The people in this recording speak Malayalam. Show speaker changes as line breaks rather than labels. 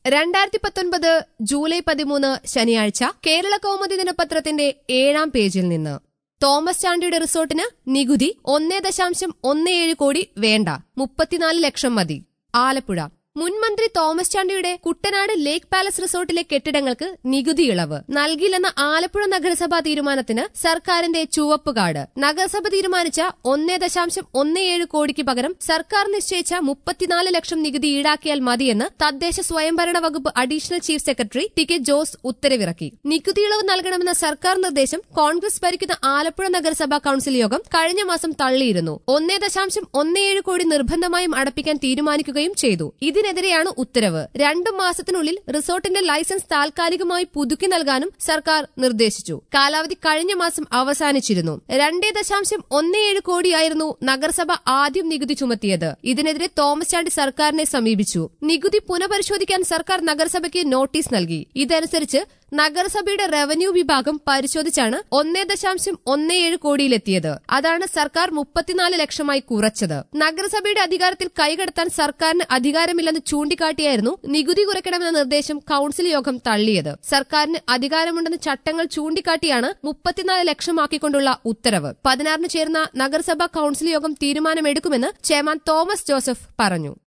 രണ്ടായിരത്തി പത്തൊൻപത് ജൂലൈ പതിമൂന്ന് ശനിയാഴ്ച കേരള കൗമുദി ദിനപത്രത്തിന്റെ ഏഴാം പേജിൽ നിന്ന് തോമസ് ചാണ്ടിയുടെ റിസോർട്ടിന് നികുതി ഒന്നേ ദശാംശം ഒന്ന് ഏഴ് കോടി വേണ്ട മുപ്പത്തിനാല് ലക്ഷം മതി ആലപ്പുഴ മുൻമന്ത്രി തോമസ് ചാണ്ടിയുടെ കുട്ടനാട് ലേക്ക് പാലസ് റിസോർട്ടിലെ കെട്ടിടങ്ങൾക്ക് നികുതി ഇളവ് നൽകില്ലെന്ന ആലപ്പുഴ നഗരസഭാ തീരുമാനത്തിന് സർക്കാരിന്റെ ചുവപ്പ് കാർഡ് നഗരസഭ തീരുമാനിച്ച ഒന്നേ ദശാംശം ഒന്ന് ഏഴ് കോടിക്ക് പകരം സർക്കാർ നിശ്ചയിച്ച മുപ്പത്തിനാല് ലക്ഷം നികുതി ഈടാക്കിയാൽ മതിയെന്ന് തദ്ദേശ സ്വയംഭരണ വകുപ്പ് additional chief secretary T K Jose ഉത്തരവിറക്കി നികുതി ഇളവ് നൽകണമെന്ന സർക്കാർ നിർദ്ദേശം കോൺഗ്രസ് ഭരിക്കുന്ന ആലപ്പുഴ നഗരസഭാ കൌൺസിൽ യോഗം കഴിഞ്ഞ മാസം തള്ളിയിരുന്നു ഒന്നേ ദശാംശം ഒന്ന് ഏഴ് കോടി നിർബന്ധമായും അടപ്പിക്കാൻ തീരുമാനിക്കുകയും ചെയ്തു ഇതിനെതിരെയാണ് ഉത്തരവ് രണ്ടു മാസത്തിനുള്ളിൽ റിസോർട്ടിന്റെ ലൈസൻസ് താൽക്കാലികമായി പുതുക്കി നൽകാനും സർക്കാർ നിർദ്ദേശിച്ചു കാലാവധി കഴിഞ്ഞ മാസം അവസാനിച്ചിരുന്നു രണ്ടേ ദശാംശം ഒന്ന് ഏഴ് കോടിയായിരുന്നു നഗരസഭ ആദ്യം നികുതി ചുമത്തിയത് ഇതിനെതിരെ തോമസ് ചാണ്ടി സർക്കാരിനെ സമീപിച്ചു നികുതി പുനഃപരിശോധിക്കാൻ സർക്കാർ നഗരസഭയ്ക്ക് നോട്ടീസ് നൽകി ഇതനുസരിച്ച് നഗരസഭയുടെ റവന്യൂ വിഭാഗം പരിശോധിച്ചാണ് ഒന്നേ ദശാംശം ഒന്ന് ഏഴ് കോടിയിലെത്തിയത് അതാണ് സർക്കാർ മുപ്പത്തിനാല് ലക്ഷമായി കുറച്ചത് നഗരസഭയുടെ അധികാരത്തിൽ കൈകടത്താൻ സർക്കാരിന് അധികാരമില്ലെന്ന് ചൂണ്ടിക്കാട്ടിയായിരുന്നു നികുതി കുറയ്ക്കണമെന്ന നിർദ്ദേശം കൌൺസിൽ യോഗം തള്ളിയത് സർക്കാരിന് അധികാരമുണ്ടെന്ന് ചട്ടങ്ങൾ ചൂണ്ടിക്കാട്ടിയാണ് മുപ്പത്തിനാല് ലക്ഷമാക്കിക്കൊണ്ടുള്ള ഉത്തരവ് പതിനാറിന് ചേർന്ന നഗരസഭാ കൌൺസിൽ യോഗം തീരുമാനമെടുക്കുമെന്ന് ചെയർമാൻ തോമസ് ജോസഫ് പറഞ്ഞു